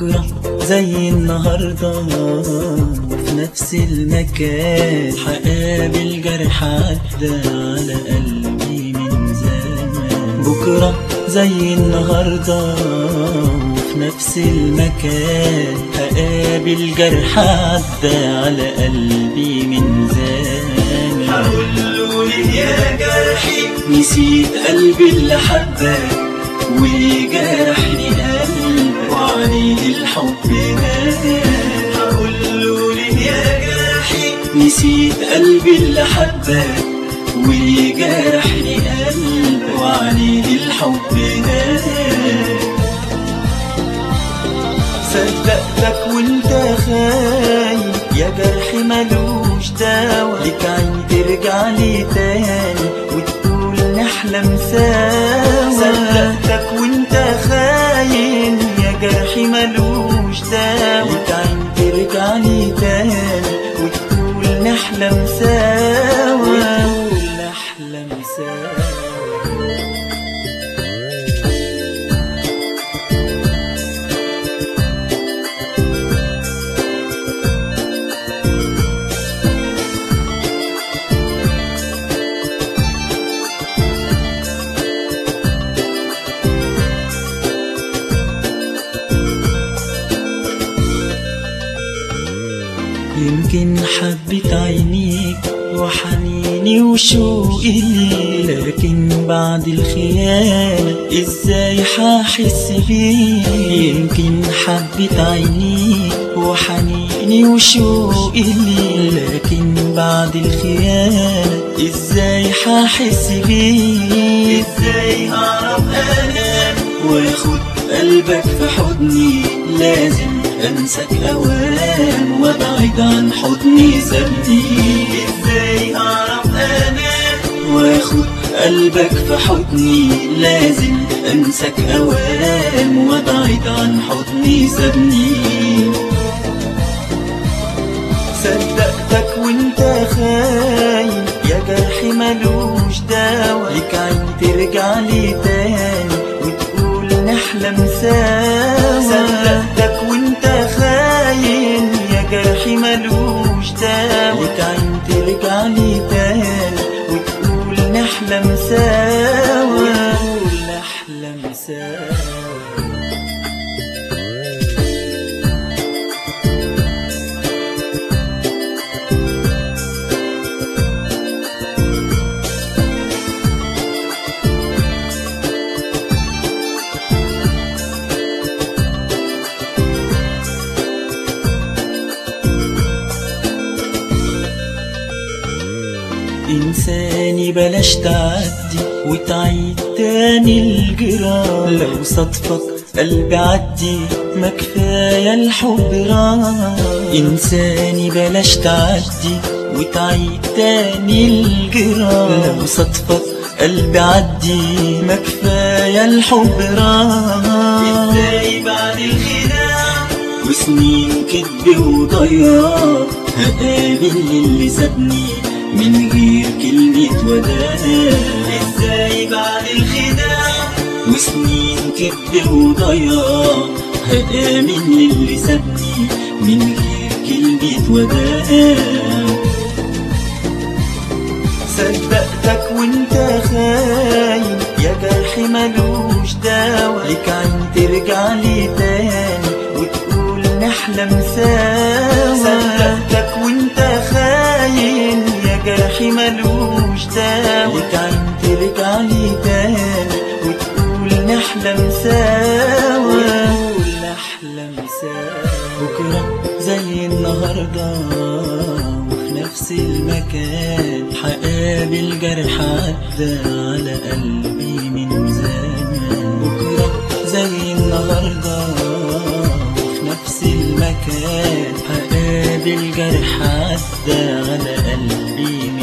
بكرة زي النهاردة وفي نفس المكان حقابل جرح عدى على قلبي من زمان بكرة زي النهاردة وفي نفس المكان هقابل جرح عدى على قلبي من زمان هقول له ليه يا جرحي نسيت قلبي اللي حبك وجرحني قلبك وعليه الحب مات هقول له ليه يا جرحي نسيت قلبي اللي حبك وجرحني قلبك وعليه الحب مات صدقتك وانت خايف يا جرح ملوش دوا ليك عين ترجع لي تاني وتقول نحلم سوا صدقتك وانت خاين يا جرح ملوش دوا ليك عين ترجع لي تاني وتقول نحلم سوا وتقول نحلم سوا يمكن حبت عينيك وحنيني وشوقي ليك لكن بعد الخيانة ازاي حاحس بيك يمكن حبت عينيك وحنيني وشوقي ليك لكن بعد الخيانة ازاي حاحس بيك ازاي هعرف انام واخد قلبك في حضني لازم انساك اوام وابعد عن حضني سابني ازاي هعرف انام واخد قلبك في حضني لازم انساك اوام وابعد عن حضني سابني صدقتك وانت خاين يا جرح ملوش دوا ليك عين ترجع لي تاني وتقول نحلم سوا صدقتك وانت خاين يا جرح ملوش دوا ليك عين ترجع لي تاني وتقول نحلم سوا وتقول نحلم سوا إنساني بلاش تعدي وتعيد تاني الجراح لو صدفك قلبي عدي ما كفاية الحب راح إنساني بلاش تعدي وتعيد تاني الجراح لو صدفك قلبي عدي ما كفاية الحب راح ازاي بعد الخداع وسنين كدب وضياع هقابل اللي سابني من غير كلمة وداع ازاي بعد الخداع وسنين كدب وضياع هقابل اللي سابني من غير كلمة وداع صدقتك وانت خاين يا جرح ملوش دوا ليك عين ترجع لي تاني وتقول نحلم سوا صدقتك وانت خاين يا جرح ملوش دوا ليك عين ترجع لي تاني وتقول نحلم سوا وتقول نحلم سوا بكرة زي النهاردة وفي نفس المكان حقابل جرح عدى على قلبي من زمان بكرة زي النهاردة وفي نفس المكان حقابل جرح عدى على قلبي من